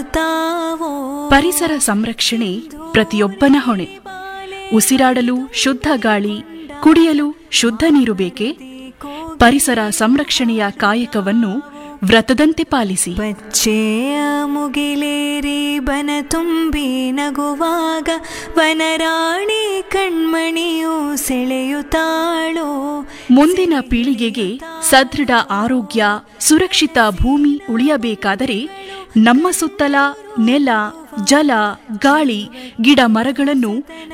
ಬಾಳುತ್ತಾವೋ ಪರಿಸರ ಸಂರಕ್ಷಣೆ ಪ್ರತಿಯೊಬ್ಬನ ಹೊಣೆ ಉಸಿರಾಡಲು ಶುದ್ಧ ಗಾಳಿ ಕುಡಿಯಲು ಶುದ್ಧ ನೀರು ಬೇಕೆ ಪರಿಸರ ಸಂರಕ್ಷಣೆಯ ಕಾಯಕವನ್ನು ವ್ರತದಂತೆ ಪಾಲಿಸಿ ಬಚ್ಚೆಯ ಮುಗಿಲೇರಿ ಬನ ತುಂಬಿ ನಗುವಾಗ ವನರಾಣಿ ಕಣ್ಮಣಿಯು ಸೆಳೆಯುತ್ತಾಳೋ ಮುಂದಿನ ಪೀಳಿಗೆಗೆ ಸದೃಢ ಆರೋಗ್ಯ ಸುರಕ್ಷಿತ ಭೂಮಿ ಉಳಿಯಬೇಕಾದರೆ ನಮ್ಮ ಸುತ್ತಲ ನೆಲ ಜಲ ಗಾಳಿ ಗಿಡ ಮರಗಳನ್ನು